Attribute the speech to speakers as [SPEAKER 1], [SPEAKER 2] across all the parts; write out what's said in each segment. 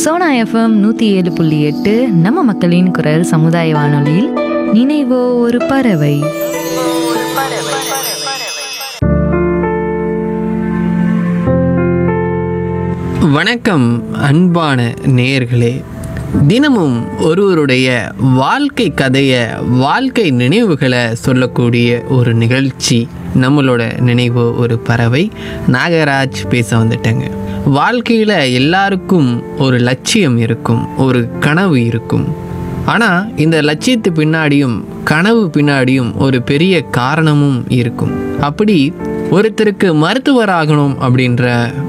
[SPEAKER 1] Sona FM நூற்றி ஏழு புள்ளி எட்டு நம்ம மக்களின் குரல் சமுதாய வானொலியில் நினைவோ ஒரு பறவை
[SPEAKER 2] வணக்கம் அன்பான நேயர்களே தினமும் ஒருவருடைய வாழ்க்கை கதையை வாழ்க்கை நினைவுகளை சொல்லக்கூடிய ஒரு நிகழ்ச்சி நம்மளோட நினைவு ஒரு பறவை நாகராஜ் பேச வந்துட்டேங்க வாழ்க்கையில் எல்லாருக்கும் ஒரு லட்சியம் இருக்கும் ஒரு கனவு இருக்கும் ஆனால் இந்த லட்சியத்து பின்னாடியும் கனவு பின்னாடியும் ஒரு பெரிய காரணமும் இருக்கும் அப்படி ஒருத்தருக்கு மருத்துவராகணும் அப்படின்ற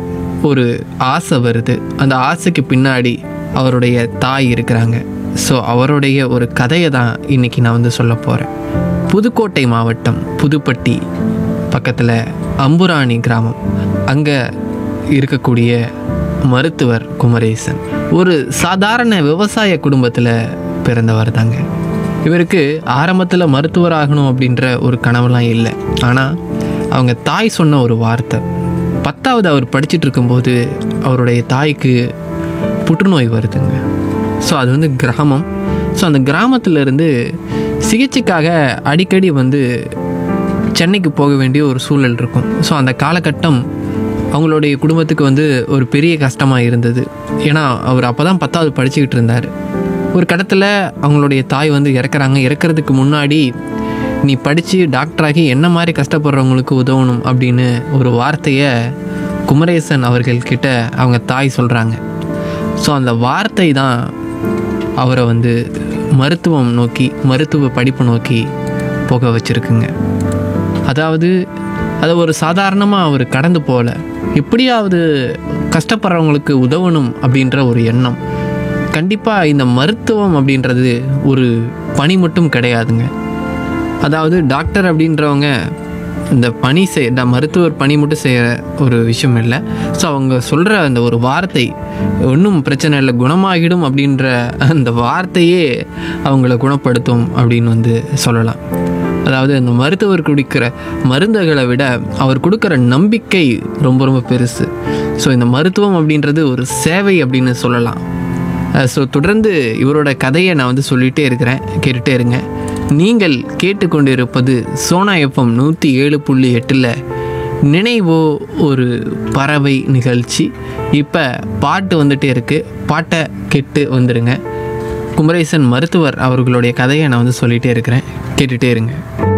[SPEAKER 2] ஒரு ஆசை வருது அந்த ஆசைக்கு பின்னாடி அவருடைய தாய் இருக்கிறாங்க ஸோ அவருடைய ஒரு கதையை தான் இன்னைக்கு நான் வந்து சொல்ல போகிறேன் புதுக்கோட்டை மாவட்டம் புதுப்பட்டி பக்கத்தில் அம்புராணி கிராமம் அங்கே இருக்கக்கூடிய மருத்துவர் குமரேசன் ஒரு சாதாரண விவசாய குடும்பத்தில் பிறந்தவர் தாங்க இவருக்கு ஆரம்பத்தில் மருத்துவராகணும் அப்படின்ற ஒரு கனவுலாம் இல்லை ஆனால் அவங்க தாய் சொன்ன ஒரு வார்த்தை பத்தாவது அவர் படிச்சிட்டு இருக்கும்போது அவருடைய தாய்க்கு புற்றுநோய் வருதுங்க ஸோ அது வந்து கிராமம் ஸோ அந்த கிராமத்திலேருந்து சிகிச்சைக்காக அடிக்கடி வந்து சென்னைக்கு போக வேண்டிய ஒரு சூழல் இருக்கும் ஸோ அந்த காலகட்டம் அவங்களுடைய குடும்பத்துக்கு வந்து ஒரு பெரிய கஷ்டமாக இருந்தது ஏன்னா அவர் அப்போ தான் பத்தாவது படிச்சுக்கிட்டு இருந்தார் ஒரு கடத்தில் அவங்களுடைய தாய் வந்து இறக்குறாங்க இறக்கிறதுக்கு முன்னாடி நீ படித்து டாக்டராகி என்ன மாதிரி கஷ்டப்படுறவங்களுக்கு உதவணும் அப்படின்னு ஒரு வார்த்தையை குமரேசன் அவர்கள்கிட்ட அவங்க தாய் சொல்கிறாங்க ஸோ அந்த வார்த்தை தான் அவரை வந்து மருத்துவம் நோக்கி மருத்துவ படிப்பு நோக்கி போக வச்சுருக்குங்க அதாவது அதை ஒரு சாதாரணமாக அவர் கடந்து போகல எப்படியாவது கஷ்டப்படுறவங்களுக்கு உதவணும் அப்படின்ற ஒரு எண்ணம் கண்டிப்பாக இந்த மருத்துவம் அப்படின்றது ஒரு பணி மட்டும் கிடையாதுங்க அதாவது டாக்டர் அப்படின்றவங்க இந்த பணி செய் இந்த மருத்துவர் பணி மட்டும் செய்கிற ஒரு விஷயம் இல்லை ஸோ அவங்க சொல்கிற அந்த ஒரு வார்த்தை ஒன்றும் பிரச்சனை இல்லை குணமாகிடும் அப்படின்ற அந்த வார்த்தையே அவங்கள குணப்படுத்தும் அப்படின்னு வந்து சொல்லலாம் அதாவது அந்த மருத்துவர் குடிக்கிற மருந்துகளை விட அவர் கொடுக்குற நம்பிக்கை ரொம்ப ரொம்ப பெருசு ஸோ இந்த மருத்துவம் அப்படின்றது ஒரு சேவை அப்படின்னு சொல்லலாம் ஸோ தொடர்ந்து இவரோட கதையை நான் வந்து சொல்லிகிட்டே இருக்கிறேன் கேட்டுகிட்டே இருங்க நீங்கள் கேட்டுக்கொண்டிருப்பது சோனா எஃப்எம் நூற்றி ஏழு புள்ளி எட்டில் நினைவோ ஒரு பறவை நிகழ்ச்சி இப்போ பாட்டு வந்துட்டே இருக்குது பாட்டை கேட்டு வந்துடுங்க குமரேசன் மருத்துவர் அவர்களுடைய கதையை நான் வந்து சொல்லிகிட்டே இருக்கிறேன் கேட்டுகிட்டே இருங்க